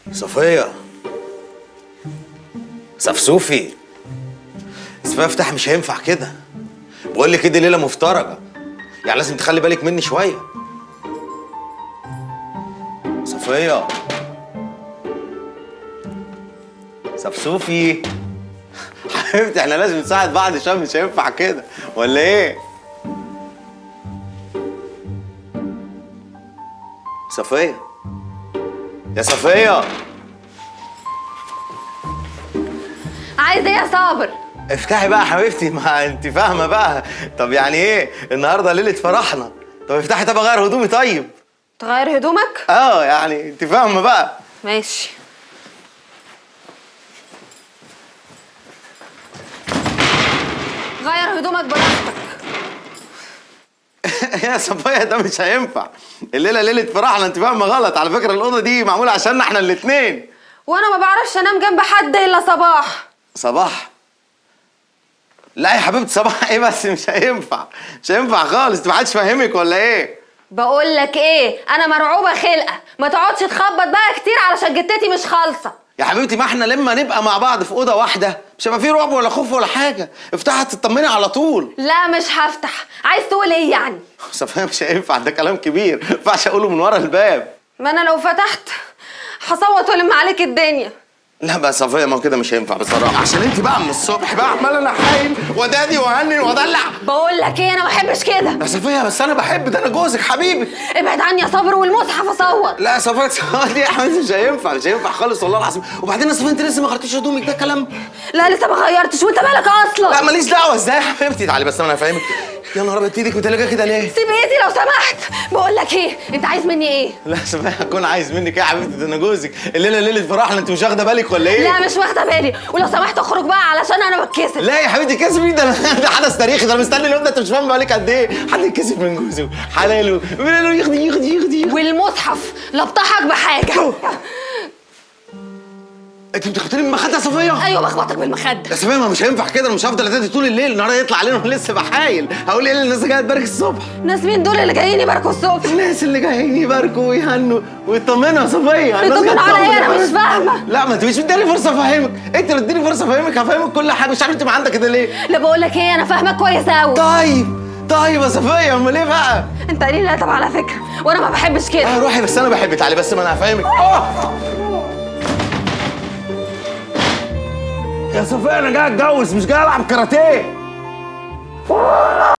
صفية سفسوفي صفية افتح مش هينفع كده بقول لك دي ليلة مفترجة يعني لازم تخلي بالك مني شوية صفية سفسوفي حبيبتي احنا لازم نساعد بعض عشان مش هينفع كده ولا ايه؟ صفية يا صفية عايز ايه يا صابر افتحي بقى يا حبيبتي ما انت فاهمه بقى طب يعني ايه النهارده ليله فرحنا طب افتحي طب اغير هدومي طيب تغير هدومك اه يعني انت فاهمه بقى ماشي غير هدومك براحتك يا صفية ده مش هينفع الليله ليله فرحنا انت فاهمه غلط على فكره الاوضه دي معموله عشاننا احنا الاثنين وانا ما بعرفش انام جنب حد الا صباح صباح لا يا حبيبتي صباح ايه بس مش هينفع مش هينفع خالص ما حدش فاهمك ولا ايه بقول لك ايه انا مرعوبه خلقه ما تقعدش تخبط بقى كتير علشان جتتي مش خالصه يا حبيبتي ما احنا لما نبقى مع بعض في اوضه واحده مش هيبقى فيه رعب ولا خوف ولا حاجه افتحها تطمني على طول لا مش هفتح عايز تقول ايه يعني صفية مش هينفع ده كلام كبير ما ينفعش اقوله من ورا الباب ما انا لو فتحت هصوت والم عليك الدنيا لا بقى صفية ما هو كده مش هينفع بصراحة عشان انت بقى من الصبح بقى عمال انا حايل ودادي وهنن ودلع بقول لك ايه انا ما بحبش كده يا صفية بس انا بحب ده انا جوزك حبيبي ابعد عني يا صابر والمصحف اصوت لا يا صفية صفية دي يا حبيبتي مش هينفع مش هينفع خالص والله العظيم وبعدين يا صفية انت لسه ما غيرتيش هدومك ده كلام لا لسه ما غيرتش وانت مالك لا اصلا ماليش دعوة ازاي يا حبيبتي تعالي بس انا هفهمك يا نهار ابيض ايدك متلجة كده ليه؟ سيب ايدي لو سمحت بقول لك ايه انت عايز مني ايه لا صفية هكون عايز منك ايه يا حبيبتي ده انا جوزك الليلة ليلة فرحنا انت مش واخدة بالك ولا ايه؟ لا مش واخده بالي ولو سمحت اخرج بقى علشان انا بتكسف لا يا حبيبتي كسبي ده ده حدث تاريخي ده انا مستني اليوم ده انت مش فاهم بقالك قد ايه حد يتكسف من جوزه حلاله بيقولوا له ياخدي ياخدي ياخدي ياخدي. والمصحف لبطحك بحاجه انت بتخبطيني بالمخده يا صفيه ايوه بخبطك بالمخده يا صفيه ما مش هينفع كده انا مش هفضل ادادي طول الليل النهارده يطلع علينا وانا لسه بحايل هقول ايه الناس جايه تبارك الصبح ناس مين دول اللي جايين يباركوا الصبح الناس اللي جايين يباركوا ويهنوا ويطمنوا يا صفيه الناس جاية يطمنوا على ايه انا تطمن. مش فاهمه لا ما انت مش مديني فرصه افهمك انت اللي اديني فرصه افهمك هفهمك كل حاجه مش عارف انت ما عندك كده ليه لا بقول لك ايه انا فاهمك كويس قوي طيب طيب يا صفيه امال ايه بقى انت قليل الادب على فكره وانا ما بحبش كده اه روحي بس انا بحبك تعالي بس ما انا هفهمك اه يا صفيه انا جاي اتجوز مش جاي العب كاراتيه